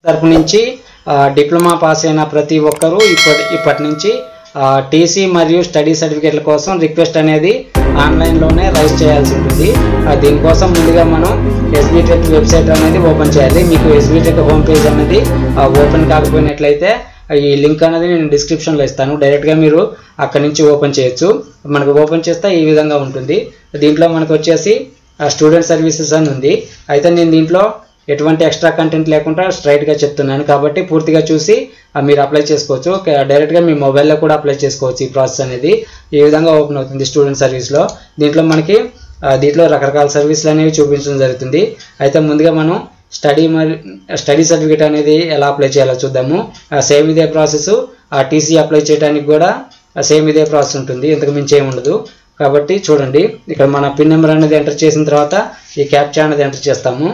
తరపు నుంచి ఆ, డిప్లొమా పాస్ అయిన ప్రతి ఒక్కరూ ఇప్పటి ఇప్పటి నుంచి టీసీ మరియు స్టడీ సర్టిఫికేట్ల కోసం రిక్వెస్ట్ అనేది ఆన్లైన్లోనే రైజ్ చేయాల్సి ఉంటుంది ఆ, దీనికోసం ముందుగా మనం ఎస్బీటెక్ వెబ్సైట్ అనేది ఓపెన్ చేయాలి మీకు ఎస్బీటెక్ హోమ్ పేజ్ అనేది ఓపెన్ కాకపోయినట్లయితే ఈ లింక్ అనేది నేను డిస్క్రిప్షన్లో ఇస్తాను డైరెక్ట్గా మీరు అక్కడ నుంచి ఓపెన్ చేయొచ్చు మనకు ఓపెన్ చేస్తే ఈ విధంగా ఉంటుంది దీంట్లో మనకు వచ్చేసి స్టూడెంట్ సర్వీసెస్ అని ఉంది అయితే నేను దీంట్లో ఎటువంటి ఎక్స్ట్రా కంటెంట్ లేకుండా స్ట్రైట్గా చెప్తున్నాను కాబట్టి పూర్తిగా చూసి ఆ, మీరు అప్లై చేసుకోవచ్చు క- డైరెక్ట్గా మీ మొబైల్లో కూడా అప్లై చేసుకోవచ్చు ఈ ప్రాసెస్ అనేది ఈ విధంగా ఓపెన్ అవుతుంది స్టూడెంట్ సర్వీస్లో దీంట్లో మనకి ఆ, దీంట్లో రకరకాల సర్వీసులు అనేవి చూపించడం జరుగుతుంది అయితే ముందుగా మనం స్టడీ మరి స్టడీ సర్టిఫికేట్ అనేది ఎలా అప్లై చేయాలో చూద్దాము సేమ్ ఇదే ప్రాసెస్ ఆ టీసీ అప్లై చేయడానికి కూడా సేమ్ ఇదే ప్రాసెస్ ఉంటుంది ఇంతకు మించి ఏమి ఉండదు కాబట్టి చూడండి ఇక్కడ మన పిన్ నెంబర్ అనేది ఎంటర్ చేసిన తర్వాత ఈ క్యాప్చా అనేది ఎంటర్ చేస్తాము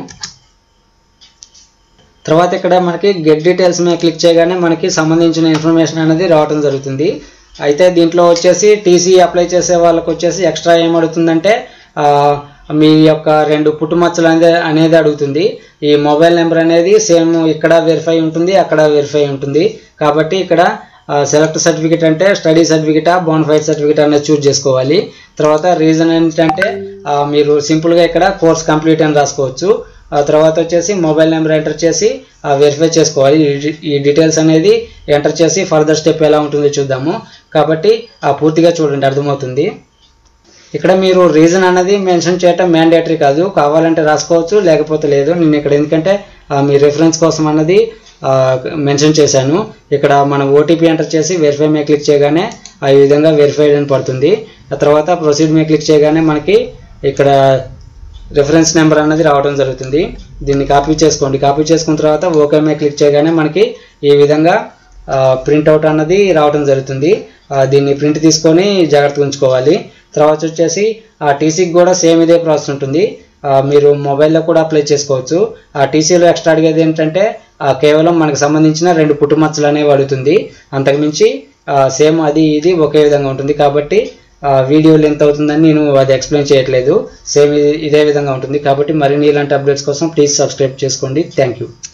తర్వాత ఇక్కడ మనకి గెట్ డీటెయిల్స్ మీద క్లిక్ చేయగానే మనకి సంబంధించిన ఇన్ఫర్మేషన్ అనేది రావడం జరుగుతుంది అయితే దీంట్లో వచ్చేసి టీసీ అప్లై చేసే వాళ్ళకి వచ్చేసి ఎక్స్ట్రా ఏం అడుగుతుందంటే ఆ, మీ యొక్క రెండు పుట్టుమచ్చలు అనేది అనేది అడుగుతుంది ఈ మొబైల్ నెంబర్ అనేది సేమ్ ఇక్కడ వెరిఫై ఉంటుంది అక్కడ వెరిఫై ఉంటుంది కాబట్టి ఇక్కడ సెలెక్ట్ సర్టిఫికేట్ అంటే స్టడీ సర్టిఫికేటా బోనఫైడ్ సర్టిఫికేట్ అనేది చూస్ చేసుకోవాలి తర్వాత రీజన్ ఏంటంటే ఆ, మీరు సింపుల్గా ఇక్కడ కోర్స్ కంప్లీట్ అని రాసుకోవచ్చు ఆ తర్వాత వచ్చేసి మొబైల్ నెంబర్ ఎంటర్ చేసి వెరిఫై చేసుకోవాలి ఈ డి- ఈ డీటెయిల్స్ అనేది ఎంటర్ చేసి ఫర్దర్ స్టెప్ ఎలా ఉంటుందో చూద్దాము కాబట్టి ఆ పూర్తిగా చూడండి అర్థమవుతుంది ఇక్కడ మీరు రీజన్ అనేది మెన్షన్ చేయటం మ్యాండేటరీ కాదు కావాలంటే రాసుకోవచ్చు లేకపోతే లేదు నేను ఇక్కడ ఎందుకంటే ఆ, మీ రెఫరెన్స్ కోసం అన్నది మెన్షన్ చేశాను ఇక్కడ మనం ఓటీపీ ఎంటర్ చేసి వెరిఫై మీద క్లిక్ చేయగానే ఆ ఈ విధంగా వెరిఫైడ్ అని పడుతుంది ఆ తర్వాత ప్రొసీడ్ మీద క్లిక్ చేయగానే మనకి ఇక్కడ రెఫరెన్స్ నెంబర్ అనేది రావడం జరుగుతుంది దీన్ని కాపీ చేసుకోండి కాపీ చేసుకున్న తర్వాత ఓకే మీద క్లిక్ చేయగానే మనకి ఈ విధంగా ప్రింట్అవుట్ అన్నది రావడం జరుగుతుంది ఆ, దీన్ని ప్రింట్ తీసుకొని జాగ్రత్తగా ఉంచుకోవాలి తర్వాత వచ్చేసి ఆ టీసీకి కూడా సేమ్ ఇదే ప్రాసెస్ ఉంటుంది ఆ, మీరు మొబైల్లో కూడా అప్లై చేసుకోవచ్చు ఆ టీసీలో ఎక్స్ట్రా అడిగేది ఏంటంటే ఆ, కేవలం మనకు సంబంధించిన రెండు పుట్టుమచ్చలు అనేవి అడుగుతుంది అంతకుమించి సేమ్ అది ఇది ఒకే విధంగా ఉంటుంది కాబట్టి ఆ, వీడియో లెంత్ అవుతుందని నేను అది ఎక్స్ప్లెయిన్ చేయట్లేదు సేమ్ ఇది ఇదే విధంగా ఉంటుంది కాబట్టి మరిన్ని ఇలాంటి అప్డేట్స్ కోసం ప్లీజ్ సబ్స్క్రైబ్ చేసుకోండి థ్యాంక్ యూ